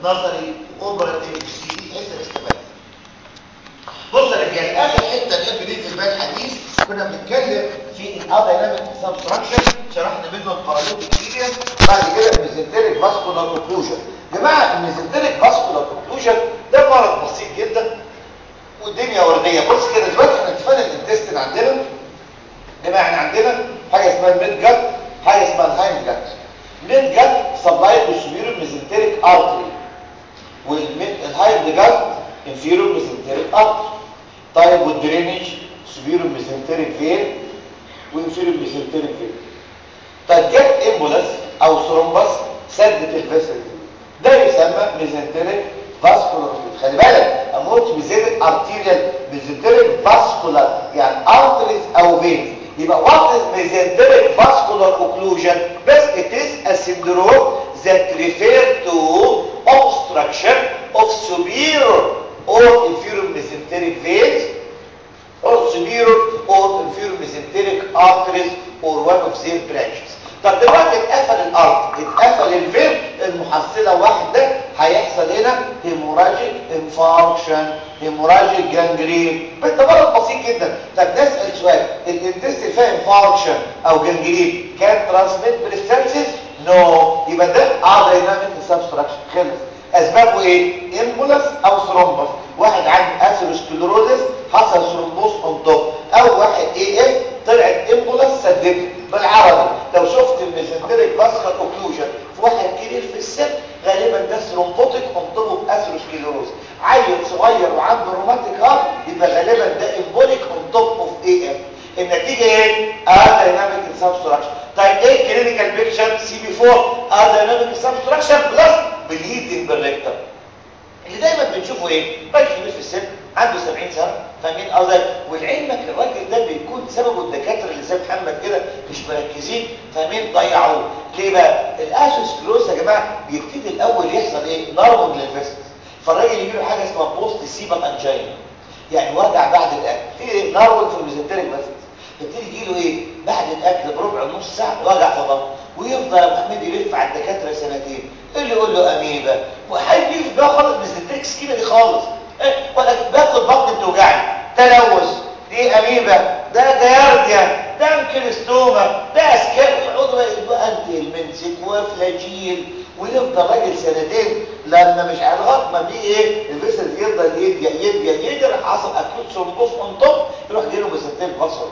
نظري اوبراتيف سي دي اس استفاد بص يا رجاله اخر حته نحب دي في الباب الحديث كنا بنتكلم في الاديناميك سبستراكشن شرحنا منه الباراليتيك اكسبيرينس بعد كده الميزنتريك فاسكولار اوكلوجن جماعه الميزنتريك فاسكولار اوكلوجن ده مرض بسيط جدا والدنيا ورديه بص كده دلوقتي احنا اتفقنا الانتستين عندنا جماعه احنا عندنا حاجه اسمها الميد جت حاجه اسمها الهايند جت الميد جت سبلايد بالسوبيريور ميزنتريك ارتري والهايند جت انفيريور ميزنتريك ارتري طيب والدرينج سوبيريور ميزنتريك فين وانفيريور ميزنتريك فين طيب جت امبولاس او ثرومبس سدت الفيسل ده يسمى ميزنتريك فاسكولار خلي بالك اموت ميزنتريك ارتيريال ميزنتريك فاسكولار يعني ارتريز او فينز يبقى what is mesenteric vascular occlusion بس it is a syndrome that refer to obstruction of superior or inferior mesenteric veins or superior or inferior mesenteric arteries or one of their branches طب دلوقتي اتقفل الارض اتقفل الفين المحصله واحده هيحصل هنا هيموراجيك انفاركشن هيموراجيك جانجرين بس ده مرض بسيط جدا طب نسال سؤال الانتستين فيها انفاركشن او جانجرين كان ترانسميت بريستانسيس نو يبقى ده اديناميك سبستراكشن خلص اسبابه ايه امبولاس او ثرومبس واحد عنده اثيروسكليروزس حصل ثرومبوس اون توب او واحد اي اف طلعت امبولاس سدته بالعربي لو شفت الميزنتريك فاسكال اوكلوجن في واحد كبير في السن غالبا ده ثرومبوتيك اون توب اوف اثيروسكليروز عيل صغير وعنده روماتيك هارت يبقى غالبا ده امبوليك اون توب اوف اي اف النتيجه ايه اديناميك سبستراكشن طيب ايه كلينيكال بيكتشر سي بي 4 اديناميك سبستراكشن بلس بليدنج بالريكتر اللي دايما بنشوفه ايه راجل كبير في السن عنده 70 سنه فاهمين قصدي ولعلمك الراجل ده بيكون سببه الدكاتره اللي زي محمد كده مش مركزين فاهمين ضيعوه ليه بقى الاسوسكلوز يا جماعه بيبتدي الاول يحصل ايه نارمونج للفيستس فالراجل يجي له حاجه اسمها بوست سيبال انجينا يعني وجع بعد الاكل في نارمونج في الميزنتريك فيستس يبتدي يجي له ايه بعد الاكل بربع نص ساعه وجع في بطنه ويفضل ابو حميد يلف على الدكاتره سنتين اللي يقول له اميبا وحد يجي بقى خالص ميزنتريك سكينه دي خالص إيه؟ ولا باخد بطني بتوجعني تلوث دي اميبا ده جارديا ده انكلستوما ده اسكاب يقعدوا يبقوا انتي المنسك وفلاجيل ويفضل راجل سنتين لما مش على لغايه ما بيه ايه الفيسل يفضل يديا يديا يديا حصل اكيوت ثرومبوس اون توب يروح جاي ميزنتريك فاسفور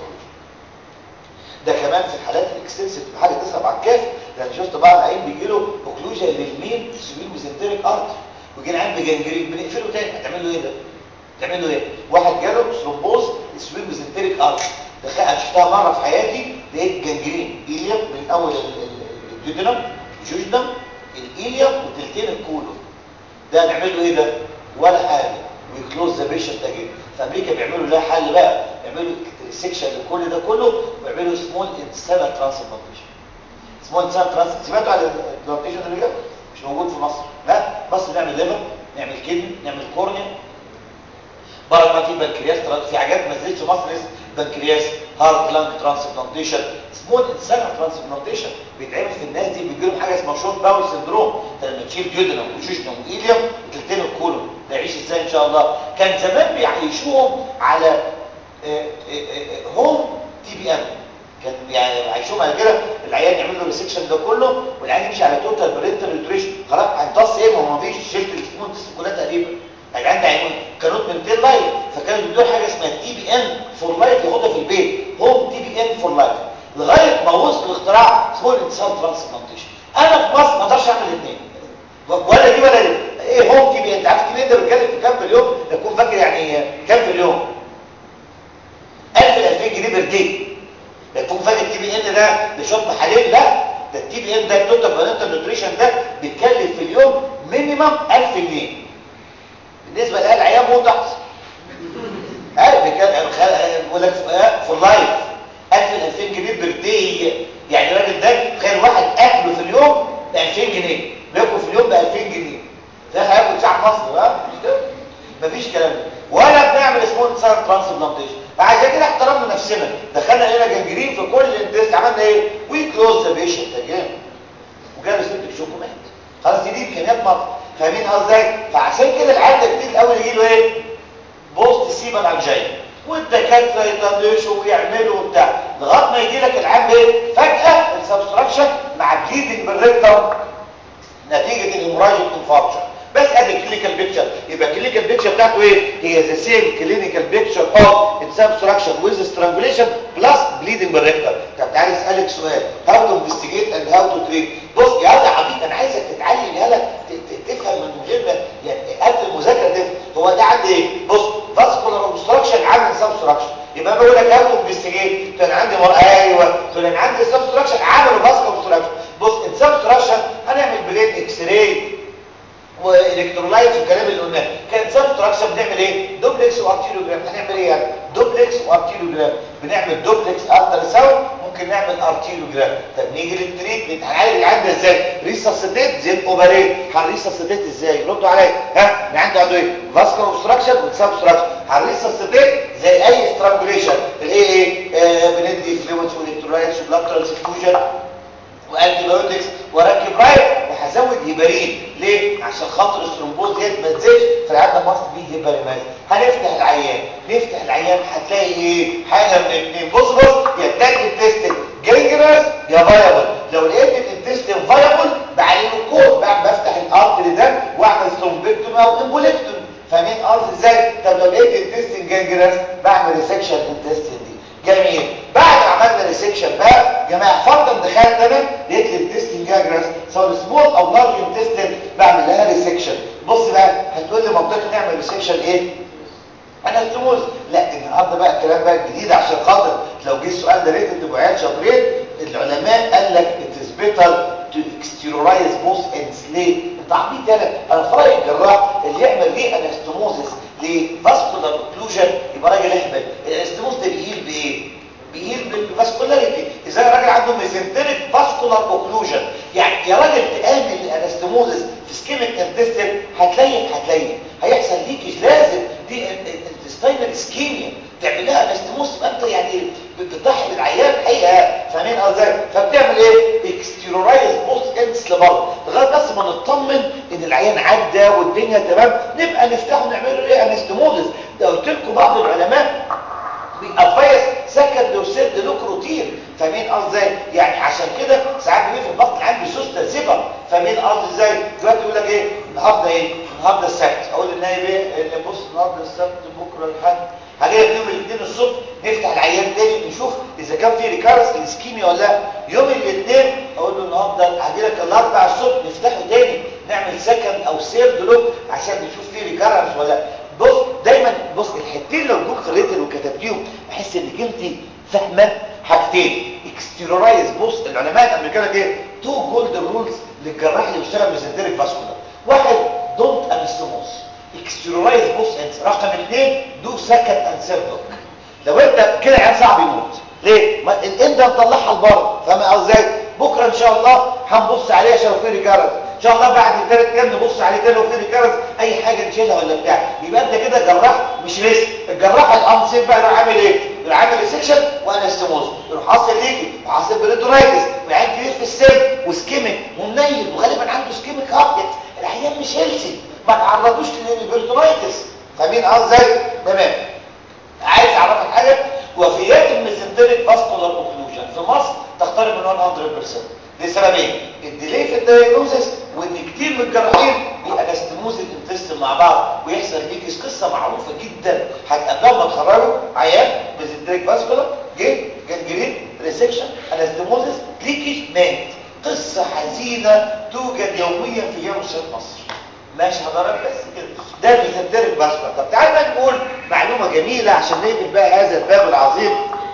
ده كمان في الحالات الاكستنسيف حاجه تصعب على الكاف لان شفت بعض العيان بيجي له اوكلوجن للمين سبيل ميزنتريك ارتري ويجي العيان بجنجرين بنقفله تاني هتعمل له ايه ده تعمل له ايه واحد جاله ثرومبوز سبيل ميزنتريك ارتري ده انا شفتها مره في حياتي لقيت جنجرين ايليا من اول الديودنم جوجنم الايليا وتلتين الكولون ده نعمل له ايه ده ولا حاجه ويكلوز ذا بيشنت اجين في امريكا بيعملوا لها حل بقى يعملوا سيكشن لكل ده كله ويعملوا سمول انسانا ترانسبلانتيشن سمول انسانا ترانسبلانتيشن سمعتوا على البلانتيشن اللي جاب مش موجود في مصر لا مصر نعمل ليفر نعمل كدني نعمل كورنيا بره ما في بنكرياس في حاجات ما نزلتش في مصر اسمها بنكرياس هارت لانج ترانسبلانتيشن سمول انسانا ترانسبلانتيشن بيتعمل في الناس دي بيجي لهم حاجه اسمها شورت باول سندروم انت لما تشيل ديودنم وجوجنم وايليوم وتلتين الكولون ده يعيش ازاي ان شاء الله كان زمان بيعيشوهم على هوم تي بي ام كان يعني عايشوهم على كده العيان يعمل له ريسكشن ده كله والعيان يمشي على توتال برينتال نيوتريشن خلاص هيمتص ايه ما هو مفيش شلت الهرمون كلها تقريبا العيان ده هيكون كانوا من 200 لايف فكانوا بيدوا حاجه اسمها تي بي ان فور لايف ياخدها في البيت هوم تي بي ان فور لايف لغايه ما وصل الاختراع اسمه الانسان ترانسبلانتيشن انا في مصر ما اقدرش اعمل الاثنين ولا دي ولا دي ايه هوم تي بي ان انت عارف تي بي ان ده بيتكلم في كام في اليوم تكون فاكر يعني كام في اليوم 1000 ل 2000 جنيه بير دي تكون فاكر التي بي ان ده بشرب حليب لا ده التي بي ان ده التوتال بلانتال نيوتريشن ده بيتكلف في اليوم مينيمم 1000 جنيه بالنسبه لاهل العيال موت احسن عارف بيقول لك في اللايف 1000 ل 2000 جنيه بير دي يعني الراجل ده تخيل واحد اكله في اليوم ب 2000 جنيه بياكل في اليوم ب 2000 جنيه ده هياكل شعب مصر ها مش كده مفيش كلام ده ولا بنعمل سمول سان ترانسبلانتيشن عشان كده احترمنا نفسنا دخلنا هنا جنجرين في كل الانتست عملنا ايه وي كلوز ذا بيشنت اجين وجاب ست شوكو مات خلاص دي امكانيات مصر فاهمين قصدي فعشان كده العيان ده كتير الاول يجي له ايه بوست سيبا انجاي والدكاتره يطنشوا ويعملوا وبتاع لغايه ما يجي لك العيان بايه فجاه السبستراكشن مع بليدنج بالريكتم نتيجه الهيموراجيك انفاركشن بس ادي الكلينيكال بيكتشر يبقى الكلينيكال بيكتشر بتاعته ايه هي ذا سيم كلينيكال بيكتشر اوف انسبستراكشن ويز سترانجوليشن بلس بليدنج بالريكتم طب تعالى اسالك سؤال هاو تو انفستيجيت اند هاو تو تريت بص يا واد يا حبيبي انا عايزك تتعلم يالا تفهم من غير ما يعني قبل المذاكره تفهم هو ده عندي ايه بص فاسكولار اوبستراكشن عامل سبستراكشن يبقى انا بقول لك هاو تو انفستيجيت انا عندي مر... ايوه تقول انا عندي سبستراكشن عامل فاسكولار اوبستراكشن بص السبستراكشن هنعمل بليد اكس راي والكترولايت والكلام اللي قلناه كان سبستراكشن بنعمل ايه دوبلكس وارتيريوجرام هنعمل ايه يعني دوبلكس وارتيريوجرام بنعمل دوبلكس ارتري ساوند ممكن نعمل ارتيريوجرام طب نيجي للتريتمنت هنعالج العيان ده ازاي ريساسيتيت زي الاوبريت هنريساسيتيت ازاي ردوا عليا ها اللي عنده عنده ايه فاسكولار اوبستراكشن وسبستراكشن هنريساسيتيت زي اي سترانجوليشن الايه ايه آه بندي فلويدز والكترولايتس وبلاد ترانسفيوجن وانتي بايوتكس واركب رايت وهزود هيبارين ليه عشان خاطر الثرومبوز ديت ما تزيدش فالعيان مصر بيه هيبارينايز هنفتح العيان نفتح العيان هتلاقي ايه حاجه من الاثنين بص بص يا تاك التستن جينجرس يا فايبل لو لقيت الانتستين فايبل بعلم الكود بعد بفتح الارتري ده واعمل ثرومبكتومي او امبوليكتومي فاهمين قصدي ازاي طب لو لقيت الانتستين جينجرس بعمل ريسكشن انتستين دي جميل بعد ما عملنا ريسكشن بقى جماعه فرضا دخلت انا لقيت الانتستين جاجرس سواء سمول او لارج انتستين بعمل لها ريسكشن بص بقى هتقول لي منطقي نعمل ريسكشن ايه انستموز لا النهارده بقى الكلام بقى الجديد عشان خاطر لو جه السؤال ده ريت تبقوا عيال شاطرين العلماء قال لك it is better to exteriorize both ends ليه؟ انت عبيط انا انا في رايي الجراح اللي يعمل ليه انستموزس لفاسكولار اوكلوجن يبقى راجل احبل الانستموز ده بيهيل بايه؟ بيهيل بالفاسكولاريتي اذا راجل عنده ميزنتريك فاسكولار اوكلوجن يعني يا راجل تامن الانستموزس في سكيميك انتستين هتلين هتلين هيحصل ليكج لازم دي انتستينال اسكيميا تعمل لها انستموز انت يعني بتضحي بالعيان حقيقه فاهمين قصدي فبتعمل ايه اكستيرورايز بوست اندس لبره لغايه بس ما نطمن ان العيان عدى والدنيا تمام نبقى نفتحه نعمل له ايه انستموزس ده قلت لكم بعض العلماء بيأدفايس سكند وسيرد لوك روتين فاهمين قصدي ازاي يعني عشان كده ساعات بيبقى في البطن عندي سوسته زبر فاهمين قصدي ازاي دلوقتي يقول لك ايه النهارده ايه النهارده السبت اقول للنايب ايه اللي بص النهارده السبت بكره الحد هجي لك يوم الاثنين الصبح نفتح العيان تاني نشوف اذا كان في ريكارس الاسكيميا ولا لا يوم الاثنين اقول له النهارده هجي لك الاربع الصبح نفتحه تاني نعمل سكند او سيرد لوك عشان نشوف في ريكارس ولا لا بص دايما بص الحتتين لو جم قريتهم وكتبتيهم بحس انك انت فاهمه حاجتين اكستيرورايز بص العلماء الامريكان ايه تو جولدن رولز للجراح اللي بيشتغل ميزنتريك فاسكولار واحد دونت انستموس اكستيرورايز بص انت رقم اثنين دو سكند اند سيرفك لو انت كده عيان صعب يموت ليه ما الام ده نطلعها لبره فاهم ازاي بكره ان شاء الله هنبص عليه عشان لو في ريكارد ان شاء الله بعد ثلاث ايام نبص عليه تاني لو في ريكارد اي حاجه نشيلها ولا بتاع يبقى انت كده جراح مش ريسك الجراح الانسيب بقى يروح عامل ايه يروح عامل ريسكشن وانستموز يروح حاصل ليكي وحاصل بريتورايتس وعين كبير في السن وسكيميك ومنيل وغالبا عنده سكيميك هارت العيان مش هيلثي ما تعرضوش للبريتورايتس فاهمين قصدي ازاي تمام عايز اعرفك حاجه وفيات الميزنتريك فاسكولار اوكلوجن في مصر تقترب من 100% لسببين الديلي في الدايجنوزس وان كتير من الجراحين بيانستموز الانتستين مع بعض ويحصل ليكس قصه معروفه جدا هتقابلها لما تخرجوا عيان ميزنتريك فاسكولار جه جنجرين ريسكشن انستموزس ليكج مات قصه حزينه توجد يوميا في جامعه مصر ماشي حضرتك بس كده ده ميزنتريك فاسكولار طب تعالى بقى نقول معلومه جميله عشان نقفل بقى هذا الباب العظيم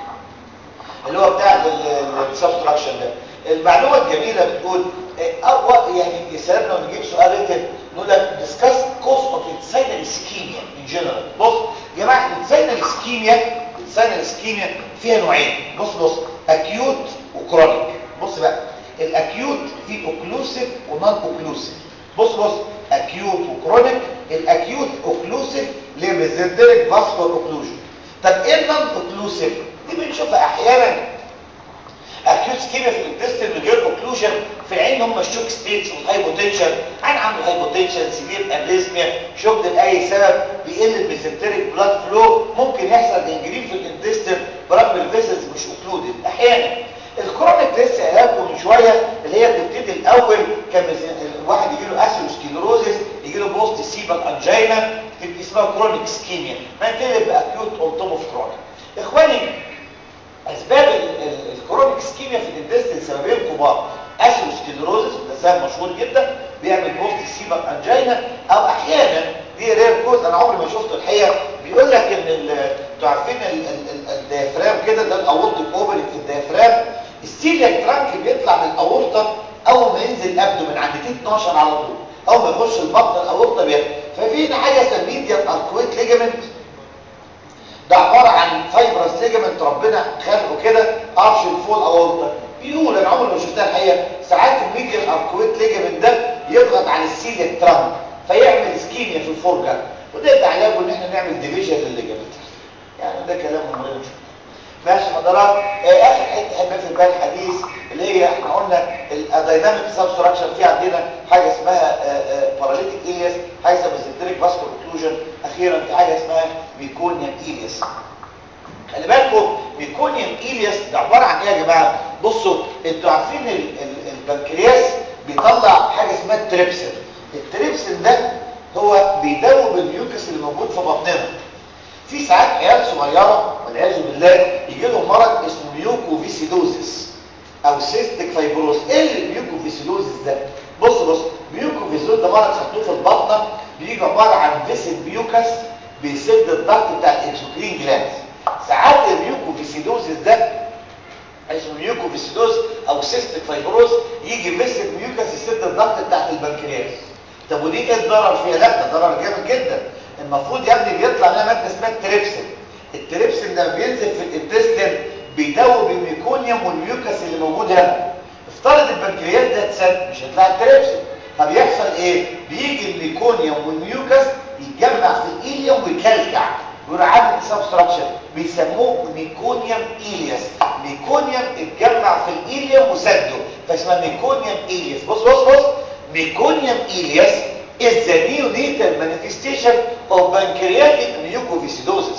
اللي هو بتاع السبستراكشن ده المعلومه الجميله بتقول أقوى يعني يسالنا لو نجيب سؤال ريتن نقول لك discuss cause of intestinal ischemia in general بص يا جماعه intestinal ischemia intestinal ischemia فيها نوعين بص بص acute وكرونيك بص بقى الاكيوت في اوكلوسيف ونون اوكلوسيف بص بص اكيوت وكرونيك الاكيوت اوكلوسيف لميزنتريك فاسكولار اوكلوجن طب ايه النون اوكلوسيف دي بنشوفها احيانا اكيوت سكيميا في الانتستين من غير اوكلوجن اوكلوجن في العين هم الشوك ستيتس والهايبوتنشن عين عنده هايبوتنشن سيفير اريزميا شوك لاي سبب بيقل الميزنتريك بلاد فلو ممكن يحصل انجرين في الانتستين برغم الفيسلز مش اوكلودد احيانا الكرونيك لسه قالكم من شويه اللي هي بتبتدي الاول كان الواحد يجي له اسيروسكليروزس يجي له بوست سيبال انجينا تبقى اسمها كرونيك سكيميا فانتقلب باكيوت اونتوموف كرونيك اخواني اسباب الكرونيك سكيميا في الانتستين سببين كبار اسيروسكليروزس ده سبب مشهور جدا بيعمل بوست سيبال انجينا او احيانا دي رير كوز انا عمري ما شفته الحقيقه بيقول لك ان انتوا عارفين الديافرام كده ده الاورتيك اوبننج في الديافرام السيلياك ترانك بيطلع من الاورطه اول ما ينزل ابدو من عند تي 12 على طول اول ما يخش البطن الاورطه بيطلع ففي حاجه اسمها ميديان اركويت ليجامنت ده عباره عن فايبرس ليجامنت ربنا خلقه كده ارش الفول اورطه بيقول انا عمري ما شفتها الحقيقه ساعات الميديان اركويت ليجامنت ده يضغط على السيلياك ترانك فيعمل اسكيميا في الفرجه وده يبقى علاجه ان احنا نعمل ديفيجن للليجامنت يعني ده كلام مهم ماشي حضرات آه اخر حته حبه في البال الحديث اللي هي احنا قلنا الدايناميك سبستراكشر في عندنا حاجه اسمها باراليتيك الياس حاجه اسمها ميزنتريك فاسكولار اوكلوجن اخيرا في حاجه اسمها ميكونيوم الياس خلي بالكم ميكونيوم الياس ده عباره عن ايه يا جماعه بصوا انتوا عارفين ال ال البنكرياس بيطلع حاجه اسمها التريبسين التريبسين ده هو بيدوب الميوكس اللي موجود في بطننا في ساعات عيال صغيره والعياذ بالله يجي لهم مرض اسمه ميوكوفيسيدوزيس او سيستيك فايبروز ايه الميوكوفيسيدوزيس ده بص بص ميوكوفيسيدوز ده مرض خدوه في البطنه بيجي عباره عن فيسل ميوكس بيسد الضغط بتاع الاكسوكرين جلاند ساعات الميوكوفيسيدوزيس ده اسمه ميوكوفيسيدوز او سيستيك فايبروز يجي فيسل ميوكس يسد الضغط بتاعت البنكرياس طب ودي ايه الضرر فيها لا ده ضرر جامد جدا المفروض يا ابني بيطلع لنا ماده اسمها التريبسين التريبسين ده بينزل في الانتستين بيدوب الميكونيوم والميوكس اللي موجود هنا افترض البنكرياس ده اتسد مش هيطلع التريبسين طب يحصل ايه بيجي الميكونيوم والميوكس يتجمع في الايليوم ويكلكع يقولوا عامل سبستراكشن بيسموه ميكونيوم ايلياس ميكونيوم اتجمع في الايليوم وسده فاسمها ميكونيوم ايلياس بص بص بص meconium ileus is the neonatal manifestation of pancreatic mucoviscidosis.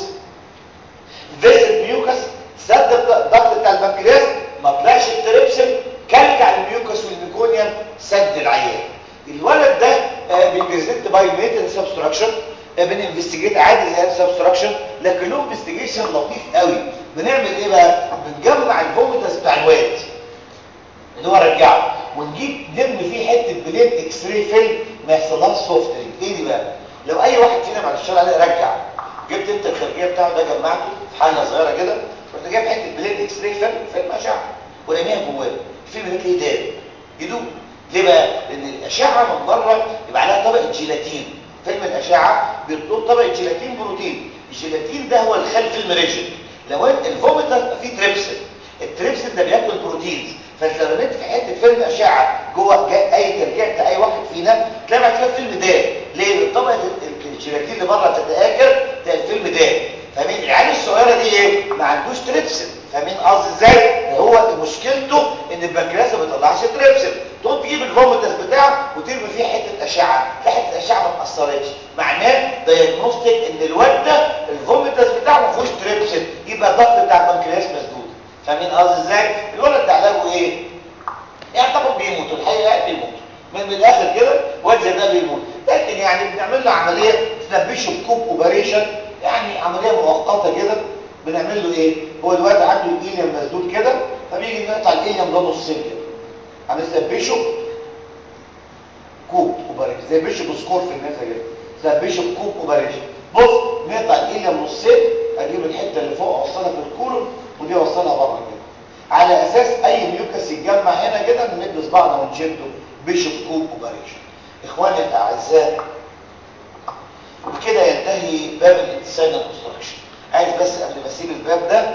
Visit mucus سد الضغط بتاع البنكرياس ما طلعش التريبسين كلكع الميوكس والميكونيوم سد العيان. الولد ده بيبريزنت باي ميتال سبستراكشن بننفستيجيت عادي زي السبستراكشن لكن له انفستيجيشن لطيف قوي بنعمل ايه بقى بنجمع الفوميتاس بتاع الواد اللي هو رجعه ونجيب نرمي فيه حته بلين اكس راي فيلم ما يحصلهاش سوفتنج ايه دي بقى لو اي واحد فينا بعد الشارع ده رجع جبت انت الخارجيه بتاعه ده جمعته في حله صغيره كده رحت جايب حته بلين اكس راي فيلم فيلم اشعه ورميها جواه الفيلم ده تلاقيه داب يدوب ليه بقى لان الاشعه من بره يبقى عليها طبقه جيلاتين فيلم الاشعه بيربط طبقه جيلاتين بروتين الجيلاتين ده هو الخل فيلم ريجن لو انت الفوميتر فيه تريبسين التريبسين ده بياكل بروتينز فانت لو رميت في حته فيلم اشعه جوه اي ترجيع بتاع اي واحد فينا تلاقي بعد كده الفيلم ده ليه طبقه الجيلاتين اللي بره تتاكل تلاقي الفيلم ده فاهمين العيال الصغيره دي ايه ما عندوش تريبسين فاهمين قصدي ازاي هو مشكلته ان البنكرياس ما بيطلعش تريبسين تقوم تجيب الفوميتاس بتاعه وترمي فيه حته اشعه تلاقي حته اشعه ما اتاثرتش معناه دايجنوستيك ان الواد ده الفوميتاس بتاعه ما فيهوش تريبسين يبقى الضغط بتاع البنكرياس مسدود فاهمين قصدي ازاي الولد ده علاجه ايه يعني طبعا بيموت الحقيقه بيموت من, من الاخر كده واد ده بيموت لكن يعني بنعمل له عمليه تنبشه بكوب اوبريشن يعني عمليه مؤقته كده بنعمل له ايه هو الواد عنده الايليوم مسدود كده فبيجي نقطع الايليوم ده نصين كده هنسبشه كوب اوبريشن زي بيشو بسكور في الناس كده تنبشه بكوب اوبريشن بص نقطع الايليوم نصين اجيب الحته اللي فوق اوصلها في الكولوم ودي اوصلها بره كده على اساس اي ميوكس يتجمع هنا كده نمد صباعنا ونشده بيشوف كوب اوبريشن اخواني الاعزاء وبكده ينتهي باب الانتسان كونستراكشن عايز بس قبل ما اسيب الباب ده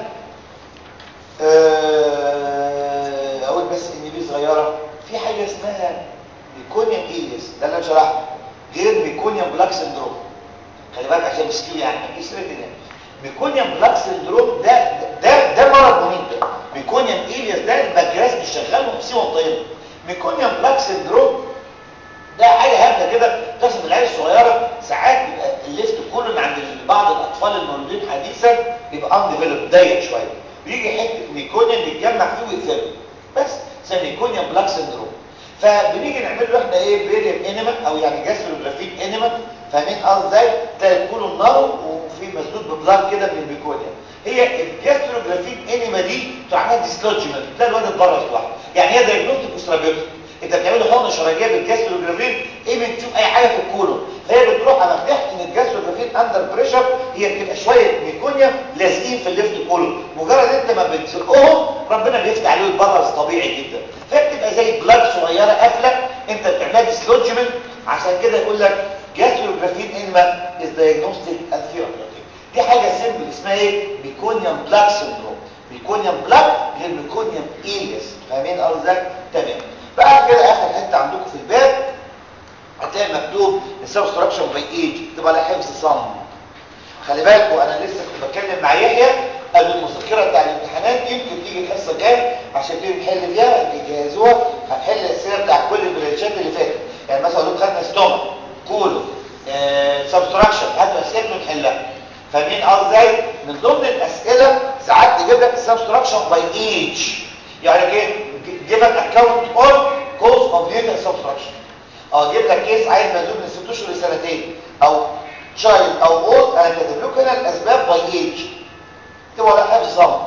اقول بس ان دي صغيره في حاجه اسمها ميكونيوم ايليس ده اللي انا شرحته غير ميكونيوم بلاك سندروم خلي بالك عشان مسكين يعني ما فيش ريتنا ميكونيوم بلاك سندروم ده ده ده مرض مميت ده ميكونيوم ايليس ده البنكرياس مش شغال ومسيبه طيب ميكونيوم بلاك سندروم ده حاجه هبله كده تحصل في العيال الصغيره ساعات بيبقى الليفت كولون عند بعض الاطفال المولودين حديثا بيبقى ان ديفلوب ضيق شويه بيجي حته ميكونيوم بيتجمع فيه ويتفرق بس اسمها ميكونيوم بلاك سندروم فبنيجي نعمل له احنا ايه بيريم انيما او يعني جاستروجرافيك انيما فاهمين قصدي ازاي تلاقي الكولون نارو وفي مسدود ببلاك كده من الميكونيوم هي الجاستروجرافيك انيما دي تعمل ديسلوجمنت تلاقي الواد اتبرز لوحده يعني هي دايجنوستيك وسترابيوتيك انت بتعمل له حقنه شرجيه بالجاستروجرافين ايه بتشوف اي حاجه في الكولون فهي بتروح على فتح ان الجاستروجرافين اندر بريشر هي بتبقى شويه ميكونيا لازقين في الليفت كولون مجرد انت ما بتزقهم ربنا بيفتح عليه البرز طبيعي جدا فبتبقى زي بلاك صغيره قافله انت بتعملها ديسلوجمنت عشان كده يقول لك جاستروجرافين انما از دايجنوستيك اند ثيرابيوتيك دي حاجه سيمبل اسمها ايه ميكونيوم بلاك سندروم ميكونيوم بلاك غير ميكونيوم ايليس فاهمين قصدي تمام بعد كده اخر حته عندكم في الباب هتلاقي مكتوب السبستراكشن باي ايج تبقى على حفظ صم خلي بالكوا انا لسه كنت بتكلم مع يحيى قبل المذكره بتاع الامتحانات يمكن تيجي الحصه الجايه عشان تيجي نحل فيها بيجهزوها هنحل الاسئله بتاع كل البرانشات اللي فاتت يعني مثلا لو خدنا ستوما كولو آه، سبستراكشن هاتوا اسئله نحلها فاهمين ازاي من ضمن الاسئله ساعات تجيب لك السبستراكشن باي ايج يعني ايه جيب لك اكونت اون كوز اوف ليتر سبستراكشن اه جيب لك كيس عايز مزوج من 6 اشهر لسنتين او تشايلد او اولد انا كاتب لكم هنا الاسباب باي ايج تبقى ولا حفظ صم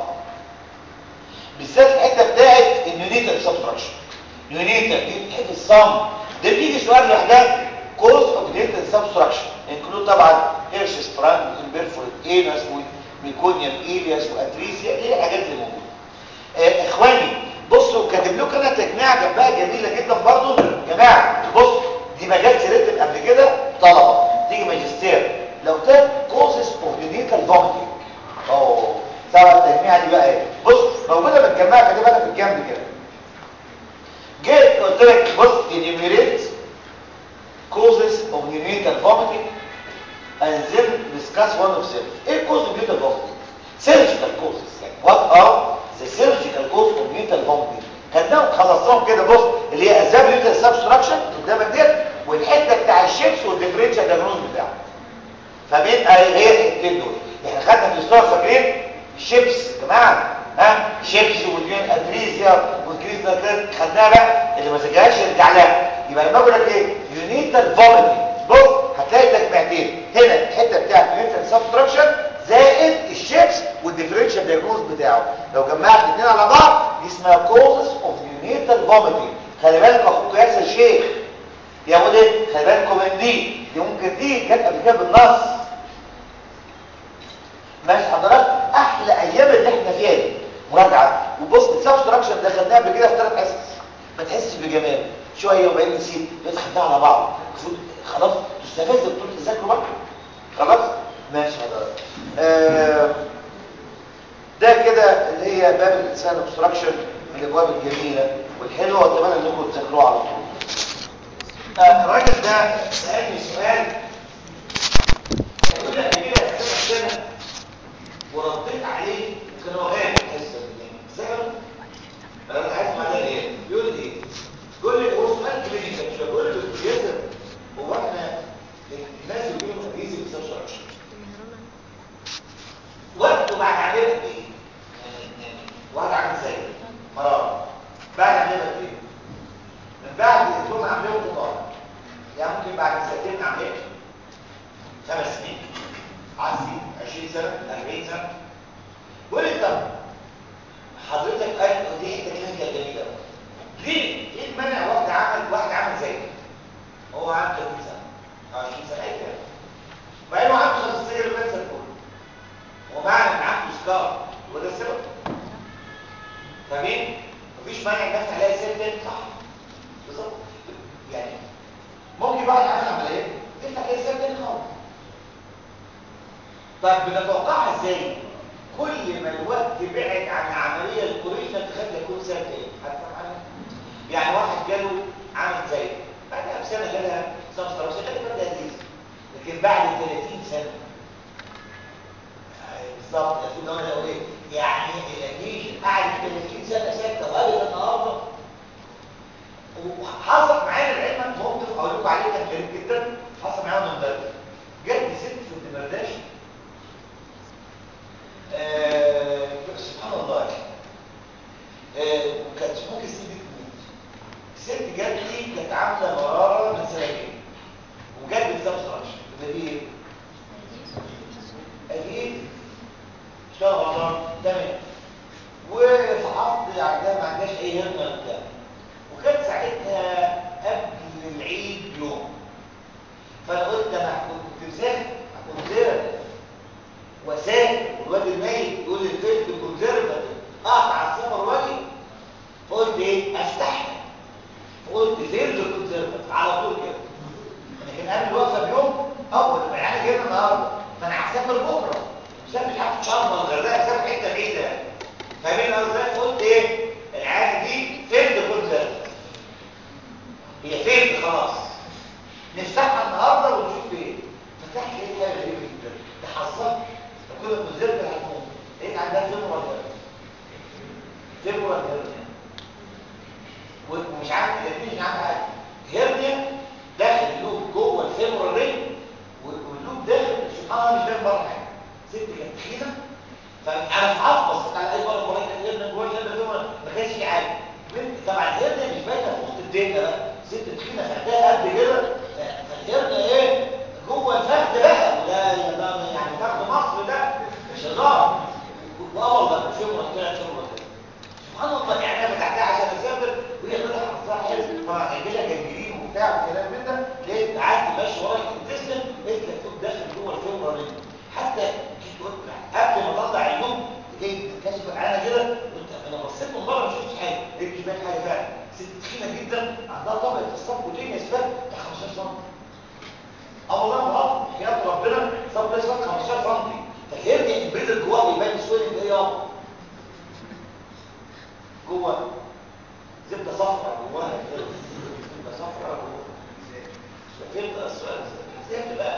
بالذات الحته بتاعت النيونيتال سبستراكشن نيونيتال دي حفظ صم ده بيجي سؤال لوحدها كوز اوف ليتر سبستراكشن انكلود طبعا هيرش سبرانج امبيرفورت اينس وميكونيوم ايلياس واتريسيا دي الحاجات اللي موجوده آه اخواني بصوا كاتب لكم انا تجميعه جنبها جميله جدا برضو يا جماعه بص دي مجال سيرتك قبل كده طلبه تيجي ماجستير لو تاب كوزز اوف نيتال فوميتنج اوه سبب التجميعه دي بقى ايه بص موجوده متجمعه كاتبها انا في الجنب كده جيت قلت لك بص انيميريت causes of neonatal vomiting and then discuss one of them ايه cause of neonatal vomiting surgical causes يعني what are the surgical cause of neonatal vomiting خدناهم خلصناهم كده بص اللي هي اسباب neonatal substruction قدامك ديت والحته بتاع الشيبس والديفرنشال دايجنوز بتاعه فبين هي الحتتين دول احنا خدنا في الاستاذ فاكرين الشيبس يا جماعه ها شيبس والجين ادريزيا والكريز ده خدناها بقى اللي ما ذاكرهاش يرجع لها يبقى لما اقول لك ايه يونيتال فوميتنج بص هتلاقي تجميعتين هنا الحته بتاعت يونيتال سبستراكشن زائد الشيبس والديفرنشال دايجنوز بتاعه لو جمعت الاثنين على بعض دي اسمها كوزز اوف يونيتال فوميتنج خلي بالك اخوك ياسر شيخ يا ولد خلي بالكم من دي دي ممكن دي جت قبل كده بالنص ماشي حضرتك احلى ايام اللي احنا فيها دي مراجعه وبص السبستراكشن ده خدناه قبل كده في ثلاث حصص ما تحسش بجمال شويه وبعدين نسيت بتخدها على بعض خلاص تستفز بطول تذاكروا بقى خلاص ماشي حضرتك آه ده كده اللي هي باب الانسان اوبستراكشن من الابواب الجميله والحلوه واتمنى انكم تذاكروها على طول آه الراجل ده سالني سؤال يقول لك كده سنه ورديت عليه كان هو غايب الحصه دي ذكر انا عايز معناه ايه بيقول لي ايه بيقول لي هو سؤال كلينيكال مش بقول له ياسر هو احنا الناس اللي بيقولوا تجهيز السبستراكشن وقته بعد عمليه ايه واحد عامل زي مرار بعد عمليه ايه من بعد يكون عمليه قطار يعني ممكن بعد سنتين عمليه خمس سنين 10 سنين 20 سنه 40 سنه بيقول لي طب حضرتك قال دي حته كلينيكال جميله ليه؟ ايه المانع واحد عمل واحد عمل زي هو عنده 30 سنه 20 سنه اي كلام مع انه عنده خصوصيه للكانسر كله ومعنى ان عنده سكار وده السبب فاهمين؟ مفيش مانع ان نفتح عليها سيل تاني صح بالظبط يعني ممكن واحد عمل عمليه تفتح عليها سيل تاني خالص طب بنتوقعها ازاي؟ كل ما الوقت بعد عن العمليه الكوريه تخلي يكون سيل تاني هتفهم عنها؟ يعني واحد جاله عامل زي بعدها بسنه جالها سبسترانس غالبا ده لذيذ لكن بعد 30 سنه بالظبط في دول لو ايه يعني الاديشن قعد 30 سنه ساكته وقابل النهارده آه وكانت ممكن الست دي تموت الست جات لي كانت عامله مراره من سنتين وجات بتسبب يبقى دي ايه؟ اكيد اشتغل غلطان تمام وفحصت عندها ما عندهاش اي هرمه بتاع وكانت ساعتها قبل العيد بيوم فانا قلت انا كنت مسافر كنت زرع وسائل والواد الميت يقول لي الفيلم كونزرفاتيف اقطع السفر واجي فقلت ايه افتحها فقلت فيلم كونزرفاتيف على طول كده لكن قبل الوقفه بيوم اول ما يعني جينا النهارده فانا هسافر بكره مسافر حتى شرم ولا الغردقه مسافر حته بعيده يعني فاهمين انا ازاي قلت ايه العاده دي فيلم كونزرفاتيف هي فيلم خلاص نفتحها النهارده ونشوف ايه فتحت ايه حاجه غريبه جدا تحصلت كل المزرعه هتموت لقيت عندها فيبرا فيبرا هيرنيا ومش عارف الاثنين مش عارف حاجه هيرنيا داخل اللوب جوه الفيبرا رينج واللوب داخل سبحان الله مش باين بره حاجه ست كانت تخينه فانا فحصت بصيت على اي مره مريت الهيرنيا جوه الفيبرا ما كانش في حاجه طبعا الهيرنيا مش باينه في وسط الدنيا بقى ست تخينه خدتها قد كده فالهيرنيا ايه جوه الفخذ بقى وده يعني فخذ مصر ده مش هزار واه والله في يوم طلعت في يوم سبحان الله يعني انا فتحتها عشان اسافر وهي طلعت حظها حلو طبعا هيجي لها جنجرين وبتاع وكلام من ده لقيت قعدت ماشي ورا الانتستين لقيت لك داخل جوه الفيبرا منه حتى جيت قلت قبل ما اطلع اليوم جاي كاشف العينه كده قلت انا بصيت من بره ما شفتش حاجه لقيت مش باين حاجه فعلا ست تخينه جدا عندها طبقه السبكوتينيا اسفل بتاع 15 سم اه والله غلط حياه ربنا صب اسفل 15 سم فالهرني البيض جواه يبان سويلنج ايه يابا جوه زبده صفراء جواها زبده صفراء جوه فهمت السؤال ازاي بتبقى